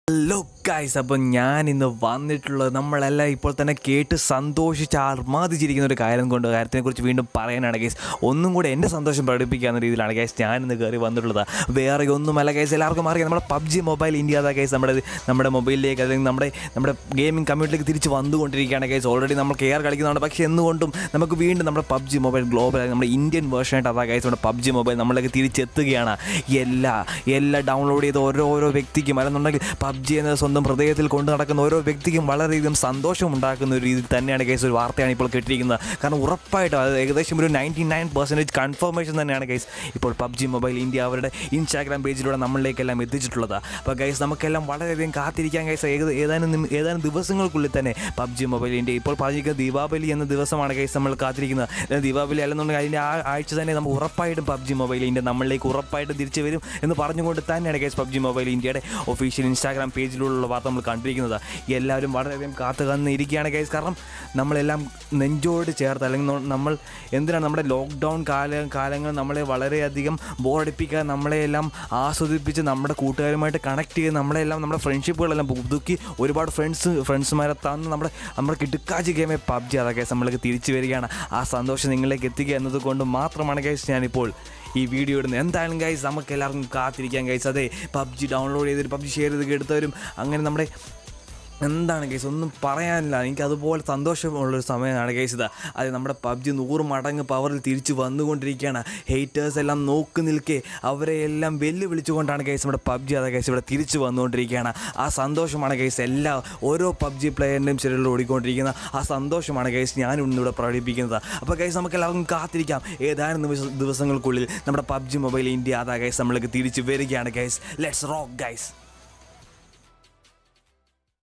hello guys അപ്പം ഞാൻ ഇന്ന് വന്നിട്ടുള്ളത് നമ്മളെല്ലാം ഇപ്പോൾ തന്നെ കേട്ട് സന്തോഷിച്ച് ആർമാദിച്ചിരിക്കുന്ന ഒരു കാര്യം കൊണ്ട് കാര്യത്തിനെക്കുറിച്ച് വീണ്ടും പറയാനാണ് ഗൈസ് ഒന്നും കൂടെ എൻ്റെ സന്തോഷം പ്രകടിപ്പിക്കാവുന്ന രീതിയിലാണ് ഗൈസ് ഞാൻ ഇന്ന് കയറി വന്നിട്ടുള്ളത് വേറെ ഒന്നുമല്ല ഗൈസ് എല്ലാവർക്കും അറിയാം നമ്മുടെ പബ്ജി മൊബൈൽ ഇന്ത്യ അതാ ഗൈസ് നമ്മുടെ നമ്മുടെ മൊബൈലിലേക്ക് അല്ലെങ്കിൽ നമ്മുടെ നമ്മുടെ ഗെയിമിംഗ് കമ്മ്യൂണിറ്റിയിലേക്ക് തിരിച്ച് വന്നുകൊണ്ടിരിക്കുകയാണ് ഗൈസ് ഓൾറെഡി നമ്മൾ കെയർ കളിക്കുന്നുണ്ട് പക്ഷേ എന്തുകൊണ്ടും നമുക്ക് വീണ്ടും നമ്മുടെ പബ്ജി മൊബൈൽ ഗ്ലോബൽ നമ്മുടെ ഇന്ത്യൻ വേർഷനായിട്ട് അതാ ഗൈസ് നമ്മുടെ പബ്ജി മൊബൈൽ നമ്മളിലേക്ക് തിരിച്ചെത്തുകയാണ് എല്ലാ എല്ലാ ഡൗൺലോഡ് ചെയ്ത ഓരോ ഓരോ വ്യക്തിക്കും അല്ലെന്നുണ്ടെങ്കിൽ പബ്ജി എന്ന സ്വന്തം ഹൃദയത്തിൽ കൊണ്ടു നടക്കുന്ന ഓരോ വ്യക്തിക്കും വളരെയധികം സന്തോഷം ഉണ്ടാക്കുന്ന ഒരു രീതിയിൽ തന്നെയാണ് കേസ് ഒരു വാർത്തയാണ് ഇപ്പോൾ കേട്ടിരിക്കുന്നത് കാരണം ഉറപ്പായിട്ടും അത് ഏകദേശം ഒരു നയൻറ്റി നയൻ പെർസെൻറ്റേജ് കൺഫർമേഷൻ തന്നെയാണ് ഗൈസ് ഇപ്പോൾ പബ്ജി മൊബൈൽ ഇന്ത്യ അവരുടെ ഇൻസ്റ്റാഗ്രാം പേജിലൂടെ നമ്മളിലേക്കെല്ലാം എത്തിച്ചിട്ടുള്ളത് അപ്പോൾ ഗൈസ് നമുക്കെല്ലാം വളരെയധികം കാത്തിരിക്കാൻ ഗൈസ് ഏക- ഏതാനും നിമി- ഏതാനും ദിവസങ്ങൾക്കുള്ളിൽ തന്നെ പബ്ജി മൊബൈൽ ഇന്ത്യ ഇപ്പോൾ പറഞ്ഞിരിക്കുന്ന ദീപാവലി എന്ന ദിവസമാണ് ഗൈസ് നമ്മൾ കാത്തിരിക്കുന്നത് എന്നാൽ ദീപാവലി അല്ലെന്നുണ്ടെങ്കിൽ അതിൻ്റെ ആ ആഴ്ച തന്നെ നമുക്ക് ഉറപ്പായിട്ടും പബ്ജി മൊബൈൽ ഇന്ത്യ നമ്മളിലേക്ക് ഉറപ്പായിട്ടും തിരിച്ചു വരും എന്ന് പറഞ്ഞുകൊണ്ട് തന്നെയാണ് ഗൈസ് പബ്ജി മൊബൈൽ ഇന്ത്യയുടെ ഒഫീഷ്യൽ ഇൻസ്റ്റാഗ്രാം പേജിലുള്ള വാർത്ത നമ്മൾ കണ്ടിരിക്കുന്നത് എല്ലാവരും വളരെയധികം കാത്തു കന്ന് ഇരിക്കുകയാണ് ഗൈസ് കാരണം നമ്മളെല്ലാം നെഞ്ചോട് ചേർത്ത് അല്ലെങ്കിൽ നോ- നമ്മൾ എന്തിനാണ് നമ്മുടെ ലോക്ക്ഡൗൺ കാല കാലങ്ങൾ നമ്മളെ വളരെയധികം ബോറടിപ്പിക്കാൻ നമ്മളെയെല്ലാം ആസ്വദിപ്പിച്ച് നമ്മുടെ കൂട്ടുകാരുമായിട്ട് കണക്ട് ചെയ്ത് നമ്മളെല്ലാം നമ്മുടെ ഫ്രണ്ട്ഷിപ്പുകളെല്ലാം പുതുക്കി ഒരുപാട് ഫ്രണ്ട്സ് ഫ്രണ്ട്സുമാരെ തന്ന് നമ്മുടെ നമ്മുടെ കിടുക്കാച്ചി ഗെയിമെ പബ്ജി അതൊക്കെ നമ്മൾക്ക് തിരിച്ചു വരികയാണ് ആ സന്തോഷം നിങ്ങളിലേക്ക് എത്തിക്കുക എന്നതുകൊണ്ട് മാത്രമാണ് ഗൈസ് ഞാനിപ്പോൾ ഈ വീഡിയോ ഇടുന്നത് എന്തായാലും ഗൈസ് നമുക്ക് എല്ലാവർക്കും കാത്തിരിക്കാൻ ഗൈസ് അതെ പബ്ജി ഡൗൺലോഡ് ചെയ്തിട്ട് പബ്ജി ഷെയർ ചെയ്ത് എടുത്തവരും അങ്ങനെ നമ്മുടെ എന്താണ് കേസ് ഒന്നും പറയാനില്ല എനിക്ക് അതുപോലെ സന്തോഷമുള്ളൊരു സമയമാണ് കേസ് ഇത് അത് നമ്മുടെ പബ്ജി നൂറ് മടങ്ങ് പവറിൽ തിരിച്ചു വന്നുകൊണ്ടിരിക്കുകയാണ് ഹെയ്റ്റേഴ്സ് എല്ലാം നോക്കി നിൽക്കെ അവരെ എല്ലാം വെല്ലുവിളിച്ചുകൊണ്ടാണ് കേസ് നമ്മുടെ പബ്ജി അതാ കേസ് ഇവിടെ തിരിച്ചു വന്നുകൊണ്ടിരിക്കുകയാണ് ആ സന്തോഷമാണ് കേസ് എല്ലാ ഓരോ പബ്ജി പ്ലെയറിൻ്റെയും ശരീരത്തിൽ ഓടിക്കൊണ്ടിരിക്കുന്ന ആ സന്തോഷമാണ് കേസ് ഞാൻ ഇന്നിവിടെ പ്രകടിപ്പിക്കുന്നത് അപ്പോൾ കേസ് നമുക്ക് എല്ലാവർക്കും കാത്തിരിക്കാം ഏതാനും നിമിഷ ദിവസങ്ങൾക്കുള്ളിൽ നമ്മുടെ പബ്ജി മൊബൈൽ ഇന്ത്യ അതാ കേസ് നമ്മൾക്ക് തിരിച്ചു വരികയാണ് ഗൈസ് ലെറ്റ്സ് റോക്ക് ഗൈസ്